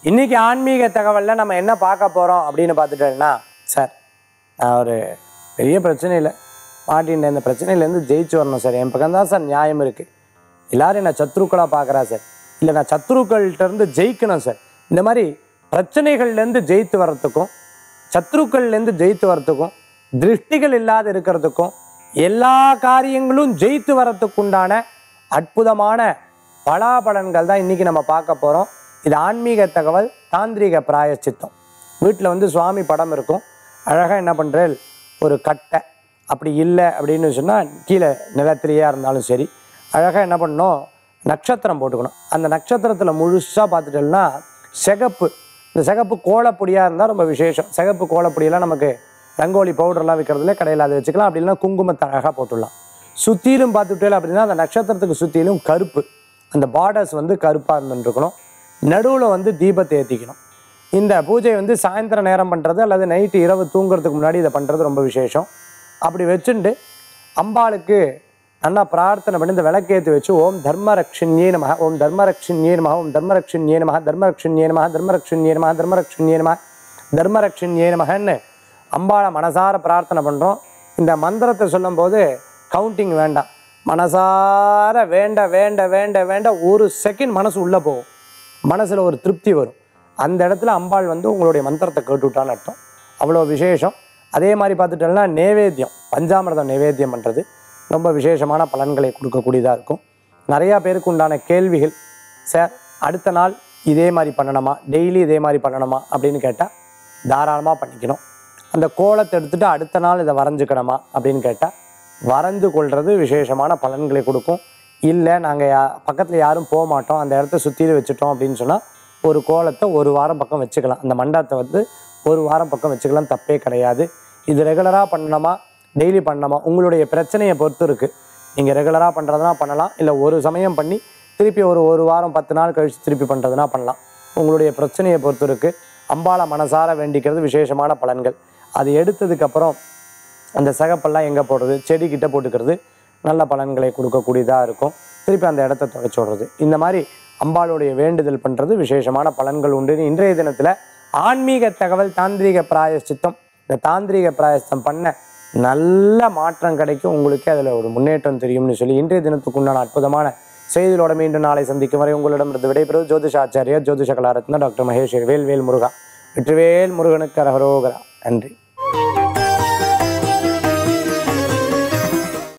இன்னைக்கு ஆன்மீக தகவலில் நம்ம என்ன பார்க்க போகிறோம் அப்படின்னு பார்த்துட்டோம்னா சார் நான் ஒரு பெரிய பிரச்சனையில் மாட்டின் இந்த பிரச்சனையிலேருந்து ஜெயிச்சு வரணும் சார் என் பக்கம் தான் சார் நியாயம் இருக்குது எல்லாரும் என்ன சத்ருக்களாக பார்க்குறா சார் இல்லை நான் சத்ருக்கள்கிட்ட இருந்து ஜெயிக்கணும் சார் இந்த மாதிரி பிரச்சனைகள்லேருந்து ஜெயித்து வர்றதுக்கும் சத்ருக்கள்லேருந்து ஜெயித்து வர்றதுக்கும் திருஷ்டிகள் இல்லாத இருக்கிறதுக்கும் எல்லா காரியங்களும் ஜெயித்து வர்றதுக்குண்டான அற்புதமான பலாபலன்கள் தான் இன்னைக்கு நம்ம பார்க்க போகிறோம் இது ஆன்மீக தகவல் தாந்திரீக பிராயச்சித்தம் வீட்டில் வந்து சுவாமி படம் இருக்கும் அழகாக என்ன பண்ணுறேன் ஒரு கட்டை அப்படி இல்லை அப்படின்னு சொன்னால் கீழே நிலத்திலேயே இருந்தாலும் சரி அழகாக என்ன பண்ணணும் நட்சத்திரம் போட்டுக்கணும் அந்த நட்சத்திரத்தில் முழுசாக பார்த்துட்டோம்னா சிகப்பு இந்த சிகப்பு கோலப்பொடியாக இருந்தால் ரொம்ப விசேஷம் சிகப்பு கோலப்பொடியெல்லாம் நமக்கு ரங்கோலி பவுடர்லாம் விற்கிறதுல கடையில் அதை வச்சுக்கலாம் அப்படி இல்லைன்னா குங்குமத்தை அழகாக போட்டுடலாம் சுற்றிலும் பார்த்துட்டேன் அப்படின்னா அந்த நட்சத்திரத்துக்கு சுற்றிலும் கருப்பு அந்த பார்டர்ஸ் வந்து கருப்பாக இருந்துருக்கணும் நடுவில் வந்து தீபத்தை ஏற்றிக்கணும் இந்த பூஜை வந்து சாயந்தர நேரம் பண்ணுறது அல்லது நைட்டு இரவு தூங்குறதுக்கு முன்னாடி இதை பண்ணுறது ரொம்ப விசேஷம் அப்படி வச்சுட்டு அம்பாளுக்கு நல்லா பிரார்த்தனை பண்ணி இந்த விளக்கேற்றி வச்சு ஓம் தர்மரக்ஷின்யே நமக ஓம் தர்மரக்ஷின்யே நமக ஓம் தர்மரக்ஷின்யே நமக தர்மரக்ஷின்யே நமக தர்மரக்ஷின்யே நமக தர்மரக்ஷின்யே நமக தர்மரக்ஷின்யே நமகன்னு அம்பாளை மனசார பிரார்த்தனை பண்ணுறோம் இந்த மந்திரத்தை சொல்லும்போது கவுண்டிங் வேண்டாம் மனசார வேண்ட வேண்ட வேண்ட வேண்ட ஒரு செகண்ட் மனசு உள்ளே போகும் மனசில் ஒரு திருப்தி வரும் அந்த இடத்துல அம்பாள் வந்து உங்களுடைய மந்திரத்தை கேட்டுவிட்டான்னு அர்த்தம் அவ்வளோ விசேஷம் அதே மாதிரி பார்த்துட்டோம்னா நேவேத்தியம் பஞ்சாமிர்தம் நேவேத்தியம் பண்ணுறது ரொம்ப விசேஷமான பலன்களை கொடுக்கக்கூடியதாக இருக்கும் நிறையா பேருக்கு உண்டான கேள்விகள் சார் அடுத்த நாள் இதே மாதிரி பண்ணணுமா டெய்லி இதே மாதிரி பண்ணணுமா அப்படின்னு கேட்டால் தாராளமாக பண்ணிக்கணும் அந்த கோலத்தை எடுத்துகிட்டு அடுத்த நாள் இதை வரைஞ்சுக்கணுமா அப்படின்னு கேட்டால் வரைஞ்சு கொள்வது விசேஷமான பலன்களை கொடுக்கும் இல்லை நாங்கள் யா பக்கத்தில் யாரும் போக மாட்டோம் அந்த இடத்த சுற்றி வச்சுட்டோம் அப்படின்னு சொன்னால் ஒரு கோலத்தை ஒரு வாரம் பக்கம் வச்சுக்கலாம் அந்த மண்டபத்தை வந்து ஒரு வாரம் பக்கம் வச்சுக்கலாம் தப்பே கிடையாது இது ரெகுலராக பண்ணணுமா டெய்லி பண்ணணுமா உங்களுடைய பிரச்சனையை பொறுத்து இருக்குது நீங்கள் ரெகுலராக பண்ணுறதுனா பண்ணலாம் இல்லை ஒரு சமயம் பண்ணி திருப்பி ஒரு ஒரு வாரம் பத்து நாள் கழித்து திருப்பி பண்ணுறதுனா பண்ணலாம் உங்களுடைய பிரச்சனையை பொறுத்து இருக்குது அம்பாளை மனசார வேண்டிக்கிறது விசேஷமான பலன்கள் அது எடுத்ததுக்கப்புறம் அந்த சகப்பெல்லாம் எங்கே போடுறது செடிக்கிட்ட போட்டுக்கிறது நல்ல பலன்களை கொடுக்கக்கூடியதாக இருக்கும் திருப்பி அந்த இடத்த துடைச்சி விடுறது இந்த மாதிரி அம்பாளுடைய வேண்டுதல் பண்ணுறது விசேஷமான பலன்கள் உண்டு இன்றைய தினத்தில் ஆன்மீக தகவல் தாந்திரீக பிராயச்சித்தம் இந்த தாந்திரீக பிராயச்சித்தம் பண்ண நல்ல மாற்றம் கிடைக்கும் உங்களுக்கு அதில் ஒரு முன்னேற்றம் தெரியும்னு சொல்லி இன்றைய தினத்துக்கு உண்டான அற்புதமான செய்திகளோட மீண்டும் நாளை சந்திக்கும் வரை உங்களிடமிருந்து விடைபெறுவது ஜோதிஷாச்சாரியா ஜோதிஷ கலாரத்னா டாக்டர் மகேஸ்வரி வேல்வேல் முருகா வெற்றிவேல் முருகனுக்கு அரகரோகரா நன்றி